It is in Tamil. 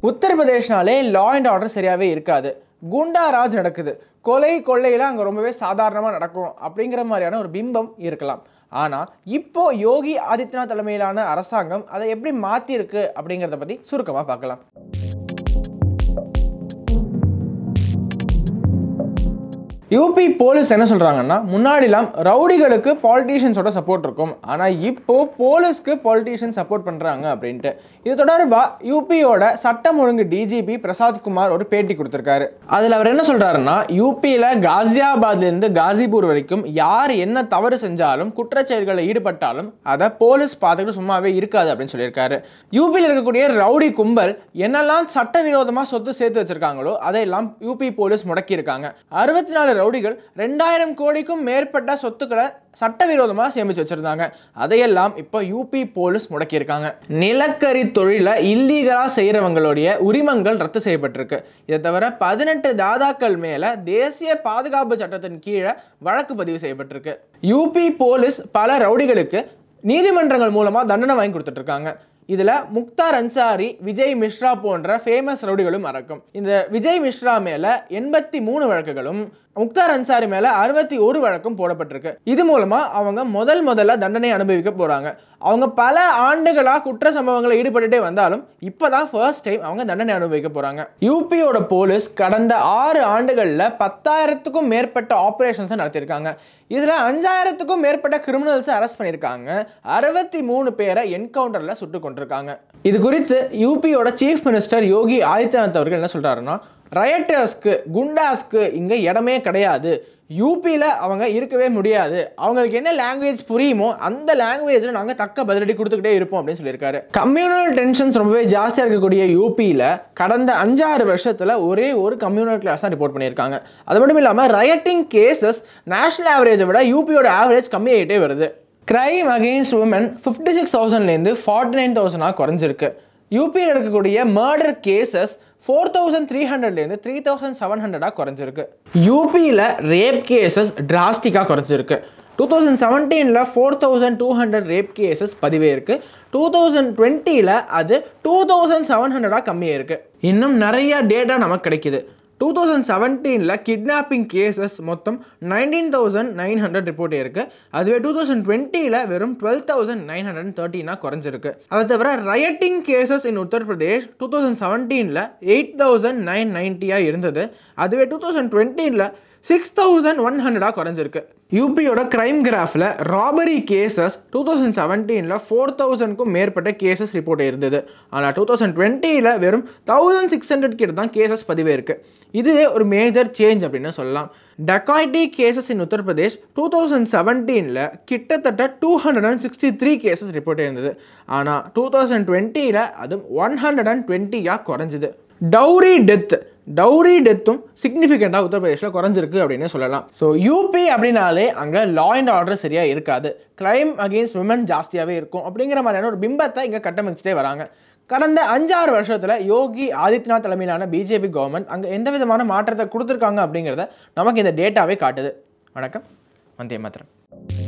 உத்தரப்பிரதேஷ்னாலே லா அண்ட் ஆர்டர் சரியாகவே இருக்காது குண்டா ராஜ் நடக்குது கொலை கொள்ளையில் அங்கே ரொம்பவே சாதாரணமாக நடக்கும் அப்படிங்கிற மாதிரியான ஒரு பிம்பம் இருக்கலாம் ஆனால் இப்போ யோகி ஆதித்யநாத் தலைமையிலான அரசாங்கம் அதை எப்படி மாற்றிருக்கு அப்படிங்கிறத பற்றி சுருக்கமாக பார்க்கலாம் யூபி போலீஸ் என்ன சொல்கிறாங்கன்னா முன்னாடிலாம் ரவுடிகளுக்கு பாலிட்டிஷியன்ஸோட சப்போர்ட் இருக்கும் ஆனால் இப்போ போலீஸ்க்கு பாலிட்டிஷியன் சப்போர்ட் பண்ணுறாங்க அப்படின்ட்டு இது தொடர்பாக யூபியோட சட்டம் ஒழுங்கு டிஜிபி பிரசாத் குமார் ஒரு பேட்டி கொடுத்துருக்காரு அதில் அவர் என்ன சொல்கிறாருன்னா யூபியில் காசியாபாத்லேருந்து காசிபூர் வரைக்கும் யார் என்ன தவறு செஞ்சாலும் குற்றச்செயல்களில் ஈடுபட்டாலும் அதை போலீஸ் பார்த்துக்கிட்டு சும்மாவே இருக்காது அப்படின்னு சொல்லியிருக்காரு யூபியில் இருக்கக்கூடிய ரவுடி கும்பல் என்னெல்லாம் சட்டவிரோதமாக சொத்து சேர்த்து வச்சிருக்காங்களோ அதையெல்லாம் யூபி போலீஸ் முடக்கியிருக்காங்க அறுபத்தி நாலு ரவுடிகள் ரெண்டாயிரம் கோடிக்கும் மேற்பட்ட சொத்துக்களை சட்டவிரோதமாக சேமிச்சு வச்சிருந்தாங்க அதையெல்லாம் இப்போ யூபி போலீஸ் முடக்கியிருக்காங்க நிலக்கரி தொழிலை இல்லீகலாக செய்கிறவங்களுடைய உரிமங்கள் ரத்து செய்யப்பட்டிருக்கு இதை தவிர பதினெட்டு தாதாக்கள் மேலே தேசிய பாதுகாப்பு சட்டத்தின் கீழே வழக்கு பதிவு செய்யப்பட்டிருக்கு யூபி போலீஸ் பல ரவுடிகளுக்கு நீதிமன்றங்கள் மூலமாக தண்டனை வாங்கி கொடுத்துட்டு இருக்காங்க இதில் முக்தார் அன்சாரி விஜய் மிஸ்ரா போன்ற ஃபேமஸ் ரவுடிகளும் அடக்கும் இந்த விஜய் மிஸ்ரா மேலே எண்பத்தி மூணு வழக்குகளும் முக்தார் அன்சாரி மேலே அறுபத்தி ஒரு வழக்கும் போடப்பட்டிருக்கு இது மூலமாக அவங்க முதல் முதல்ல தண்டனை அனுபவிக்க போகிறாங்க அவங்க பல ஆண்டுகளாக குற்ற சம்பவங்களில் ஈடுபட்டுட்டே வந்தாலும் இப்போ தான் ஃபர்ஸ்ட் டைம் அவங்க தண்டனை அனுபவிக்க போகிறாங்க யூபியோட போலீஸ் கடந்த ஆறு ஆண்டுகளில் பத்தாயிரத்துக்கும் மேற்பட்ட ஆப்ரேஷன்ஸை நடத்தியிருக்காங்க இதில் அஞ்சாயிரத்துக்கும் மேற்பட்ட கிரிமினல்ஸை அரெஸ்ட் பண்ணியிருக்காங்க அறுபத்தி மூணு பேரை என்கவுண்டரில் சுட்டு கொண்டிருக்காங்க இது குறித்து யூபியோட சீஃப் மினிஸ்டர் யோகி ஆதித்யநாத் அவர்கள் என்ன சொல்கிறாருன்னா ரயட்டர்ஸ்க்கு குண்டாஸ்க்கு இங்கே இடமே கிடையாது யூபியில் அவங்க இருக்கவே முடியாது அவங்களுக்கு என்ன லாங்குவேஜ் புரியுமோ அந்த லாங்குவேஜில் நாங்கள் தக்க பதிலடி கொடுத்துக்கிட்டே இருப்போம் அப்படின்னு சொல்லியிருக்காரு கம்யூனல் டென்ஷன்ஸ் ரொம்பவே ஜாஸ்தியாக இருக்கக்கூடிய யூபியில் கடந்த அஞ்சாறு வருஷத்தில் ஒரே ஒரு கம்யூனல் கிளாஸ் தான் ரிப்போர்ட் பண்ணியிருக்காங்க அது மட்டும் இல்லாமல் ரயட்டிங் கேசஸ் நேஷனல் ஆவரேஜை விட யூபியோட ஆவரேஜ் கம்மியாகிட்டே வருது crime against women fifty six தௌசண்ட்லேருந்து ஃபார்ட்டி நைன் தௌசண்டாக குறைஞ்சிருக்கு யூபியில் இருக்கக்கூடிய murder cases four thousand three ஹண்ட்ரட்லேருந்து த்ரீ தௌசண்ட் செவன் ஹண்ட்ரடாக குறைஞ்சிருக்கு யூபியில் ரேப் கேசஸ் டிராஸ்டிக்காக குறைஞ்சிருக்கு டூ தௌசண்ட் செவன்டீனில் four thousand two hundred rape cases பதிவே இருக்குது டூ தௌசண்ட் டுவெண்ட்டியில் அது டூ தௌசண்ட் செவன் ஹண்ட்ரடாக கம்மியாக இருக்குது இன்னும் நிறைய டேட்டா நமக்கு கிடைக்குது டூ தௌசண்ட் செவன்டீனில் கிட்னாப்பிங் கேசஸ் மொத்தம் nineteen thousand nine hundred report இருக்குது அதுவே டூ தௌசண்ட் டுவெண்ட்டியில் வெறும் டுவெல் தௌசண்ட் நைன் ஹண்ட்ரட் தேர்ட்டினாக குறைஞ்சிருக்கு அதை தவிர rioting cases in Uttar Pradesh two thousand செவன்டீனில் எயிட் தௌசண்ட் நைன் நைன்ட்டியாக இருந்தது அதுவே டூ தௌசண்ட் டுவெண்ட்டீனில் சிக்ஸ் தௌசண்ட் ஒன் ஹண்ட்ரடாக குறைஞ்சிருக்கு யூபியோட கிரைம் கிராஃபில் ராபரி கேசஸ் டூ தௌசண்ட் செவன்டீனில் ஃபோர் தௌசண்ட்க்கும் மேற்பட்ட கேசஸ் ரிப்போர்ட் இருந்தது ஆனால் டூ தௌசண்ட் டுவெண்ட்டியில் வெறும் தௌசண்ட் சிக்ஸ் ஹண்ட்ரட் கிட்ட தான் கேசஸ் பதிவே இருக்குது இதுவே ஒரு மேஜர் சேஞ்ச் அப்படின்னு சொல்லலாம் dacoity cases in Uttar Pradesh two thousand செவன்டீனில் கிட்டத்தட்ட two hundred and sixty three cases report இருந்தது ஆனால் டூ தௌசண்ட் டுவெண்ட்டியில் அது ஒன் ஹண்ட்ரட் அண்ட் டுவெண்ட்டியாக குறைஞ்சிது டவுரி டெத் டவுரி டெத்தும் சிக்னிஃபிகண்ட்டாக உத்தரப்பிரதேஷில் குறைஞ்சிருக்கு அப்படின்னு சொல்லலாம் ஸோ யூபி அப்படின்னாலே அங்கே லா அண்ட் ஆர்டர் சரியாக இருக்காது கிரைம் அகெயின்ஸ்ட் உமன் ஜாஸ்தியாகவே இருக்கும் அப்படிங்கிற மாதிரியான ஒரு பிம்பத்தை இங்கே கட்டமைச்சிட்டே வராங்க கடந்த அஞ்சாறு வருஷத்தில் யோகி ஆதித்யநாத் தலைமையிலான பிஜேபி கவர்மெண்ட் அங்கே எந்த விதமான மாற்றத்தை கொடுத்துருக்காங்க அப்படிங்கிறத நமக்கு இந்த டேட்டாவே காட்டுது வணக்கம் வந்தே மாத்திரம்